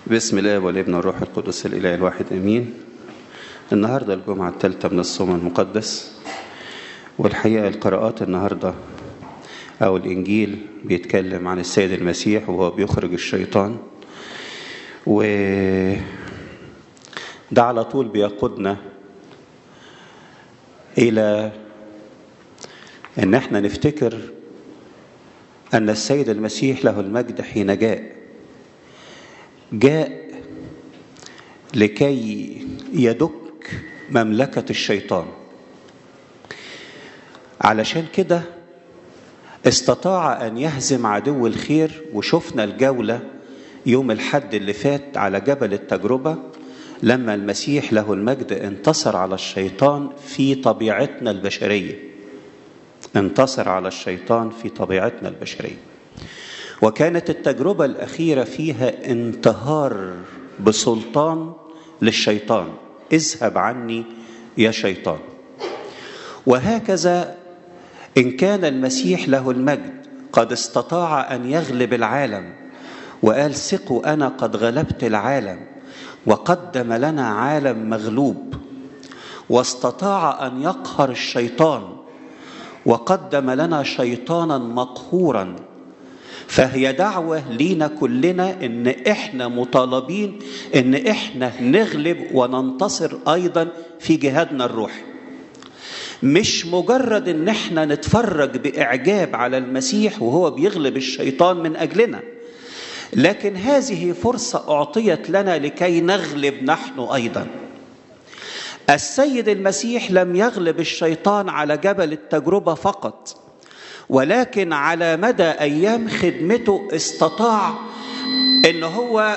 بسم الله والابن والروح القدس الإله الواحد أمين النهاردة الجمعة الثالثة من الصوم المقدس والحقيقة القراءات النهاردة أو الإنجيل بيتكلم عن السيد المسيح وهو بيخرج الشيطان و ده على طول بيقودنا إلى إن احنا نفتكر أن السيد المسيح له المجد حين جاء جاء لكي يدك مملكة الشيطان علشان كده استطاع أن يهزم عدو الخير وشفنا الجولة يوم الحد اللي فات على جبل التجربة لما المسيح له المجد انتصر على الشيطان في طبيعتنا البشرية انتصر على الشيطان في طبيعتنا البشرية وكانت التجربة الأخيرة فيها انتهار بسلطان للشيطان اذهب عني يا شيطان وهكذا إن كان المسيح له المجد قد استطاع أن يغلب العالم وقال ثقوا أنا قد غلبت العالم وقدم لنا عالم مغلوب واستطاع أن يقهر الشيطان وقدم لنا شيطانا مقهورا فهي دعوة لينا كلنا ان احنا مطالبين ان احنا نغلب وننتصر ايضا في جهادنا الروحي مش مجرد ان احنا نتفرج باعجاب على المسيح وهو بيغلب الشيطان من اجلنا لكن هذه فرصة اعطيت لنا لكي نغلب نحن ايضا السيد المسيح لم يغلب الشيطان على جبل التجربة فقط ولكن على مدى ايام خدمته استطاع ان هو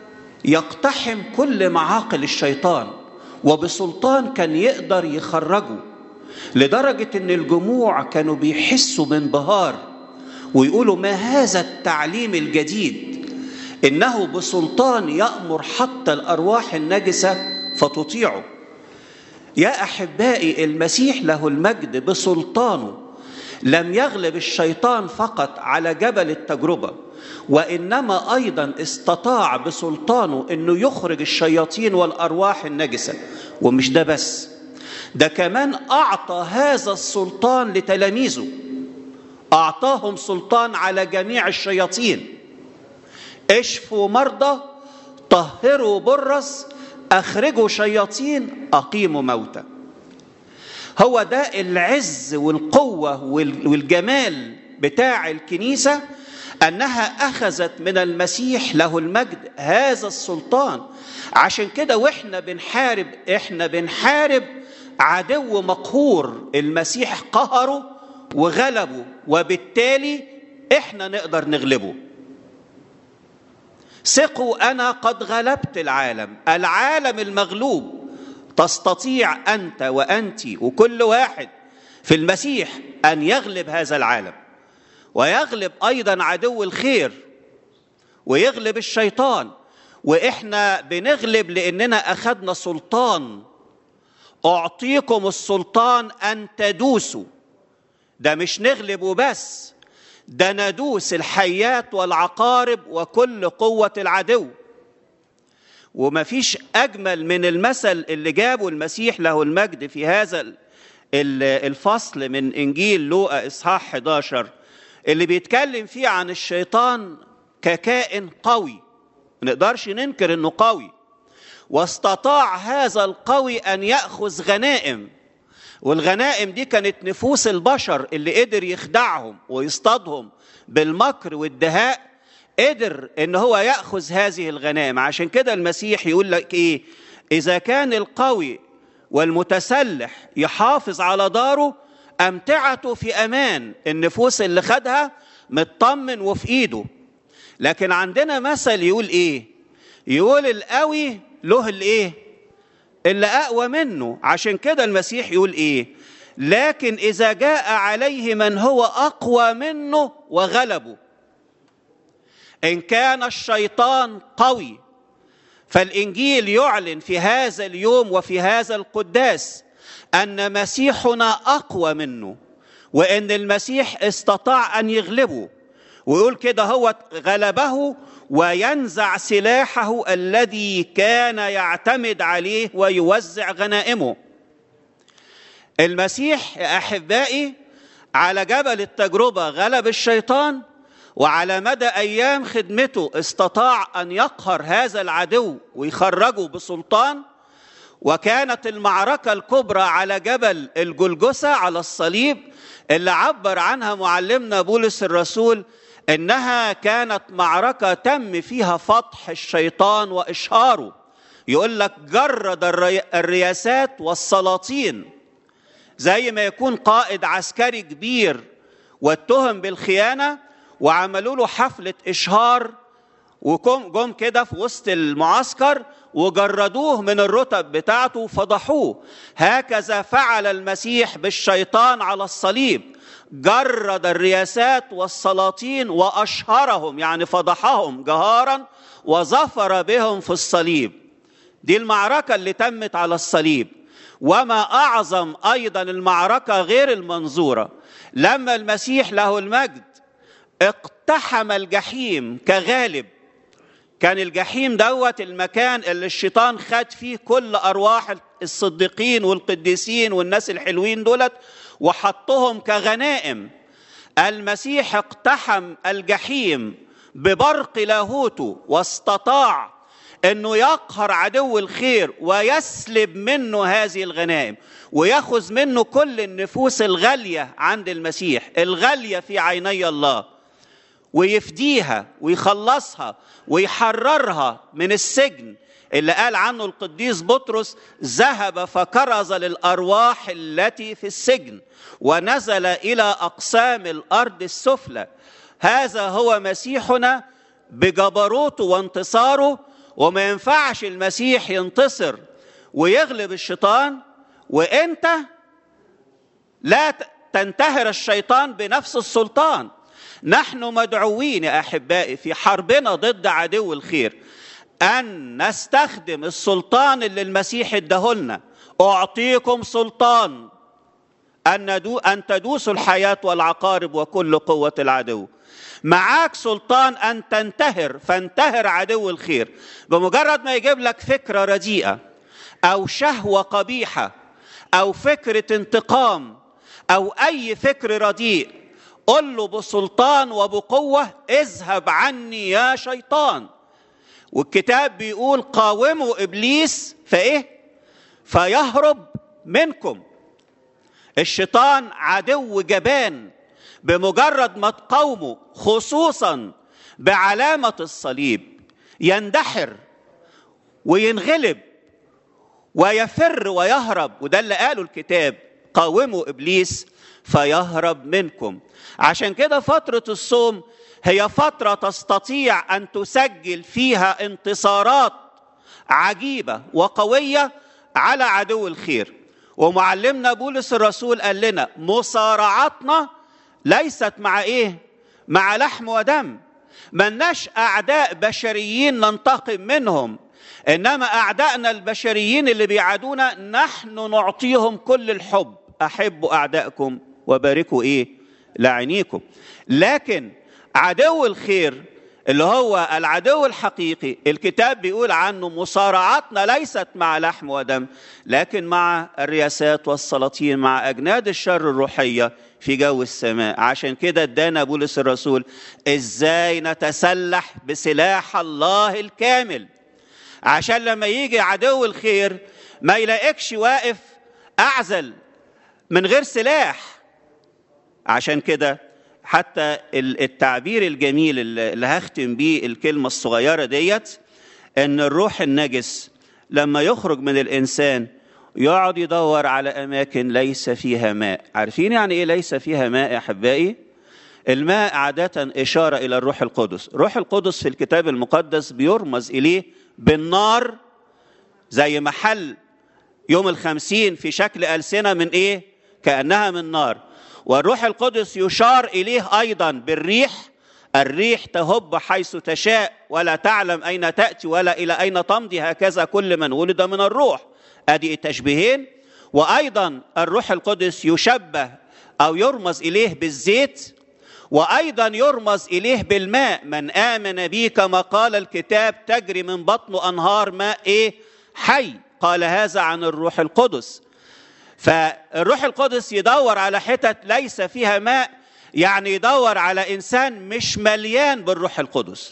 يقتحم كل معاقل الشيطان وبسلطان كان يقدر يخرجه لدرجه ان الجموع كانوا بيحسوا بانبهار ويقولوا ما هذا التعليم الجديد انه بسلطان يامر حتى الارواح النجسه فتطيعه يا احبائي المسيح له المجد بسلطانه لم يغلب الشيطان فقط على جبل التجربه وانما ايضا استطاع بسلطانه انه يخرج الشياطين والارواح النجسه ومش ده بس ده كمان اعطى هذا السلطان لتلاميذه اعطاهم سلطان على جميع الشياطين اشفوا مرضى طهروا برص اخرجوا شياطين اقيموا موتى هو ده العز والقوة والجمال بتاع الكنيسة أنها أخذت من المسيح له المجد هذا السلطان عشان كده وإحنا بنحارب إحنا بنحارب عدو مقهور المسيح قهره وغلبه وبالتالي إحنا نقدر نغلبه ثقوا أنا قد غلبت العالم العالم المغلوب تستطيع انت وانت وكل واحد في المسيح ان يغلب هذا العالم ويغلب ايضا عدو الخير ويغلب الشيطان واحنا بنغلب لاننا اخذنا سلطان اعطيكم السلطان ان تدوسوا ده مش نغلب وبس ده ندوس الحيات والعقارب وكل قوه العدو ومفيش أجمل من المثل اللي جابه المسيح له المجد في هذا الفصل من إنجيل لوقا إصحاح 11 اللي بيتكلم فيه عن الشيطان ككائن قوي ما نقدرش ننكر إنه قوي واستطاع هذا القوي أن يأخذ غنائم والغنائم دي كانت نفوس البشر اللي قدر يخدعهم ويصطادهم بالمكر والدهاء قدر ان هو ياخذ هذه الغنائم عشان كده المسيح يقول لك ايه اذا كان القوي والمتسلح يحافظ على داره امتعته في امان النفوس اللي خدها مطمن وفي ايده لكن عندنا مثل يقول ايه يقول القوي له الايه اللي اقوى منه عشان كده المسيح يقول ايه لكن اذا جاء عليه من هو اقوى منه وغلبه ان كان الشيطان قوي فالانجيل يعلن في هذا اليوم وفي هذا القداس ان مسيحنا اقوى منه وان المسيح استطاع ان يغلبه ويقول كده هو غلبه وينزع سلاحه الذي كان يعتمد عليه ويوزع غنائمه المسيح يا احبائي على جبل التجربه غلب الشيطان وعلى مدى ايام خدمته استطاع ان يقهر هذا العدو ويخرجه بسلطان وكانت المعركه الكبرى على جبل الجلجسه على الصليب اللي عبر عنها معلمنا بولس الرسول انها كانت معركه تم فيها فتح الشيطان واشهاره يقول لك جرد الرياسات والسلاطين زي ما يكون قائد عسكري كبير واتهم بالخيانه وعملوا له حفله اشهار وجم جم كده في وسط المعسكر وجردوه من الرتب بتاعته وفضحوه هكذا فعل المسيح بالشيطان على الصليب جرد الرياسات والسلاطين واشهرهم يعني فضحهم جهارا وظفر بهم في الصليب دي المعركه اللي تمت على الصليب وما اعظم ايضا المعركه غير المنظوره لما المسيح له المجد اقتحم الجحيم كغالب كان الجحيم دوت المكان اللي الشيطان خد فيه كل ارواح الصديقين والقديسين والناس الحلوين دولت وحطهم كغنائم المسيح اقتحم الجحيم ببرق لاهوته واستطاع انه يقهر عدو الخير ويسلب منه هذه الغنائم وياخذ منه كل النفوس الغاليه عند المسيح الغاليه في عيني الله ويفديها ويخلصها ويحررها من السجن اللي قال عنه القديس بطرس ذهب فكرز للارواح التي في السجن ونزل الى اقسام الارض السفلى هذا هو مسيحنا بجبروته وانتصاره وما ينفعش المسيح ينتصر ويغلب الشيطان وانت لا تنتهر الشيطان بنفس السلطان نحن مدعوين يا احبائي في حربنا ضد عدو الخير ان نستخدم السلطان اللي المسيح اداهولنا اعطيكم سلطان ان ندو ان تدوسوا الحياه والعقارب وكل قوه العدو معاك سلطان ان تنتهر فانتهر عدو الخير بمجرد ما يجيب لك فكره رديئه او شهوه قبيحه او فكره انتقام او اي فكر رديء قل له بسلطان وبقوه اذهب عني يا شيطان والكتاب بيقول قاوموا ابليس فايه فيهرب منكم الشيطان عدو جبان بمجرد ما تقاومه خصوصا بعلامه الصليب يندحر وينغلب ويفر ويهرب وده اللي قاله الكتاب قاوموا ابليس فيهرب منكم عشان كده فتره الصوم هي فتره تستطيع ان تسجل فيها انتصارات عجيبه وقويه على عدو الخير ومعلمنا بولس الرسول قال لنا مصارعتنا ليست مع ايه مع لحم ودم ملناش اعداء بشريين ننتقم منهم انما اعدائنا البشريين اللي بيعادونا نحن نعطيهم كل الحب احبوا اعدائكم وباركوا ايه لعينيكم لكن عدو الخير اللي هو العدو الحقيقي الكتاب بيقول عنه مصارعتنا ليست مع لحم ودم لكن مع الرياسات والسلاطين مع اجناد الشر الروحيه في جو السماء عشان كده ادانا بولس الرسول ازاي نتسلح بسلاح الله الكامل عشان لما يجي عدو الخير ما يلاقيكش واقف اعزل من غير سلاح عشان كده حتى التعبير الجميل اللي هختم بيه الكلمة الصغيرة ديت ان الروح النجس لما يخرج من الانسان يقعد يدور على اماكن ليس فيها ماء عارفين يعني ايه ليس فيها ماء يا احبائي الماء عادة إشارة إلى الروح القدس روح القدس في الكتاب المقدس بيرمز إليه بالنار زي محل يوم الخمسين في شكل ألسنة من إيه كأنها من نار والروح القدس يشار إليه أيضا بالريح الريح تهب حيث تشاء ولا تعلم أين تأتي ولا إلى أين تمضي هكذا كل من ولد من الروح أدي التشبيهين وأيضا الروح القدس يشبه أو يرمز إليه بالزيت وايضا يرمز اليه بالماء من امن بي كما قال الكتاب تجري من بطنه انهار ماء ايه حي قال هذا عن الروح القدس فالروح القدس يدور على حتت ليس فيها ماء يعني يدور على انسان مش مليان بالروح القدس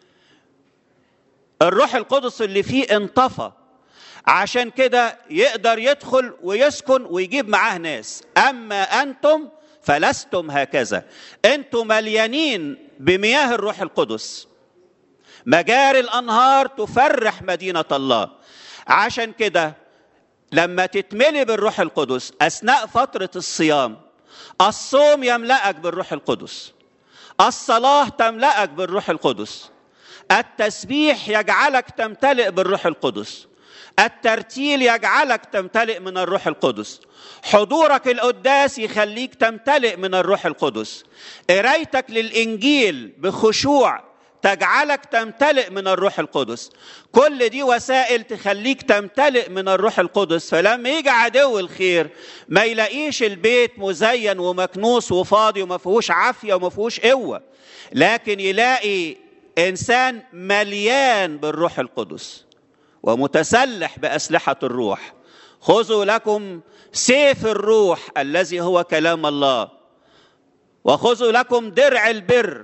الروح القدس اللي فيه انطفى عشان كده يقدر يدخل ويسكن ويجيب معاه ناس اما انتم فلستم هكذا انتم مليانين بمياه الروح القدس مجاري الانهار تفرح مدينه الله عشان كده لما تتملي بالروح القدس اثناء فتره الصيام الصوم يملأك بالروح القدس الصلاه تملأك بالروح القدس التسبيح يجعلك تمتلئ بالروح القدس الترتيل يجعلك تمتلئ من الروح القدس حضورك القداس يخليك تمتلئ من الروح القدس قرايتك للانجيل بخشوع تجعلك تمتلئ من الروح القدس كل دي وسائل تخليك تمتلئ من الروح القدس فلما يجي عدو الخير ما يلاقيش البيت مزين ومكنوس وفاضي وما فيهوش عافيه وما فيهوش قوه لكن يلاقي انسان مليان بالروح القدس ومتسلح باسلحه الروح خذوا لكم سيف الروح الذي هو كلام الله وخذوا لكم درع البر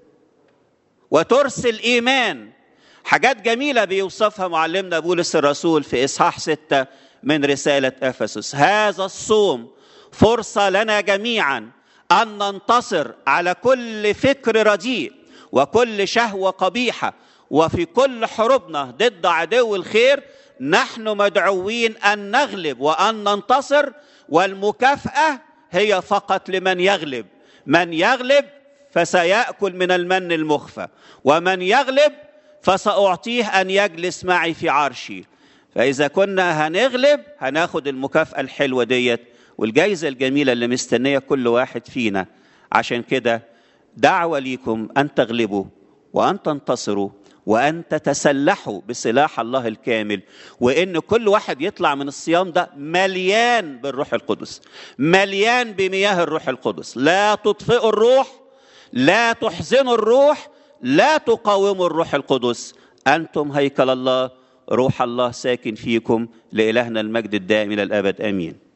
وترس الايمان حاجات جميله بيوصفها معلمنا بولس الرسول في اصحاح سته من رساله افسس هذا الصوم فرصه لنا جميعا ان ننتصر على كل فكر رديء وكل شهوه قبيحه وفي كل حروبنا ضد عدو الخير نحن مدعوين ان نغلب وان ننتصر والمكافاه هي فقط لمن يغلب من يغلب فسيأكل من المن المخفى ومن يغلب فسأعطيه أن يجلس معي في عرشي فإذا كنا هنغلب هناخد المكافأة الحلوة ديت والجايزة الجميلة اللي مستنية كل واحد فينا عشان كده دعوة ليكم أن تغلبوا وأن تنتصروا وأن تتسلحوا بسلاح الله الكامل وإن كل واحد يطلع من الصيام ده مليان بالروح القدس مليان بمياه الروح القدس لا تطفئوا الروح لا تحزنوا الروح لا تقاوموا الروح القدس انتم هيكل الله روح الله ساكن فيكم لالهنا المجد الدائم الى الابد امين